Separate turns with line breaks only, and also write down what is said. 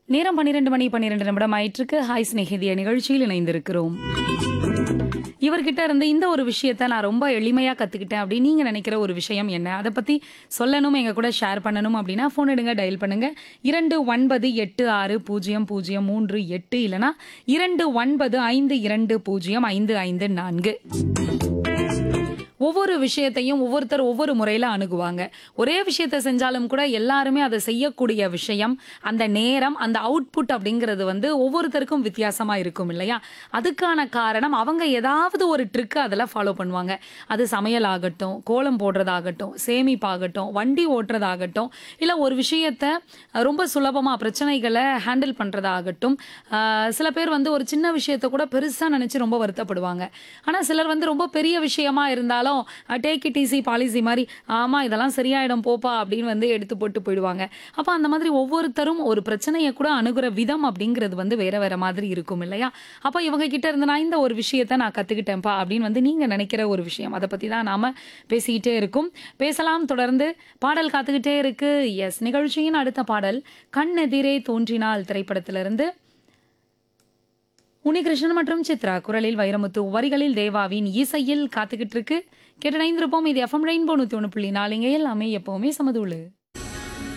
நேரம் பன்னிரெண்டு மணி பன்னிரெண்டு நிமிடம் ஆயிட்டிருக்கு ஹாய் ஸ்நேகிதிய நிகழ்ச்சியில் இணைந்திருக்கிறோம் இவர்கிட்ட இருந்து இந்த ஒரு விஷயத்த நான் ரொம்ப எளிமையா கத்துக்கிட்டேன் அப்படின்னு நீங்க நினைக்கிற ஒரு விஷயம் என்ன அதை பத்தி சொல்லணும் எங்க கூட ஷேர் பண்ணணும் அப்படின்னா ஃபோன் எடுங்க டயல் பண்ணுங்க இரண்டு ஒன்பது எட்டு ஆறு பூஜ்ஜியம் பூஜ்ஜியம் மூன்று எட்டு இல்லனா இரண்டு ஒன்பது ஐந்து இரண்டு பூஜ்ஜியம் ஐந்து ஐந்து நான்கு ஒவ்வொரு விஷயத்தையும் ஒவ்வொருத்தர் ஒவ்வொரு முறையில் அணுகுவாங்க ஒரே விஷயத்தை செஞ்சாலும் கூட எல்லாருமே அதை செய்யக்கூடிய விஷயம் அந்த நேரம் அந்த அவுட்புட் அப்படிங்கிறது வந்து ஒவ்வொருத்தருக்கும் வித்தியாசமா இருக்கும் இல்லையா அதுக்கான காரணம் அவங்க ஏதாவது ஒரு ட்ரிக்கை அதில் ஃபாலோ பண்ணுவாங்க அது சமையல் ஆகட்டும் கோலம் போடுறதாகட்டும் சேமிப்பாகட்டும் வண்டி ஓட்டுறதாகட்டும் இல்லை ஒரு விஷயத்த ரொம்ப சுலபமாக பிரச்சனைகளை ஹேண்டில் பண்ணுறதாகட்டும் ஆஹ் சில பேர் வந்து ஒரு சின்ன விஷயத்த கூட பெருசாக நினச்சி ரொம்ப வருத்தப்படுவாங்க ஆனால் சிலர் வந்து ரொம்ப பெரிய விஷயமா இருந்தாலும் டேக் இட் ஈஸி பாலிசி மாதிரி ஆமாம் இதெல்லாம் சரியாயிடும் போப்பா அப்படின்னு வந்து எடுத்து போட்டு போயிடுவாங்க அப்போ அந்த மாதிரி ஒவ்வொருத்தரும் ஒரு பிரச்சனையை கூட அணுகுற விதம் அப்படிங்கிறது வந்து வேற வேற மாதிரி இருக்கும் இல்லையா அப்போ இவங்க கிட்ட இருந்து நான் இந்த ஒரு விஷயத்த நான் கற்றுக்கிட்டேன்ப்பா அப்படின்னு வந்து நீங்கள் நினைக்கிற ஒரு விஷயம் அதை பற்றி தான் நாம் பேசிக்கிட்டே இருக்கும் பேசலாம் தொடர்ந்து பாடல் காத்துக்கிட்டே இருக்கு எஸ் நிகழ்ச்சியின் அடுத்த பாடல் கண்ணெதிரே தோன்றினால் திரைப்படத்திலிருந்து உனிகிருஷ்ணன் மற்றும் சித்ரா குரலில் வைரமுத்து வரிகளில் தேவாவின் இசையில் காத்துக்கிட்டு இருக்கு கேட்டு இணைந்திருப்போம் இது எஃப்எம் ரெயின்போ நூற்றி ஒன்று புள்ளி நாலுங்க எல்லாமே எப்பவுமே சமதுள்ளு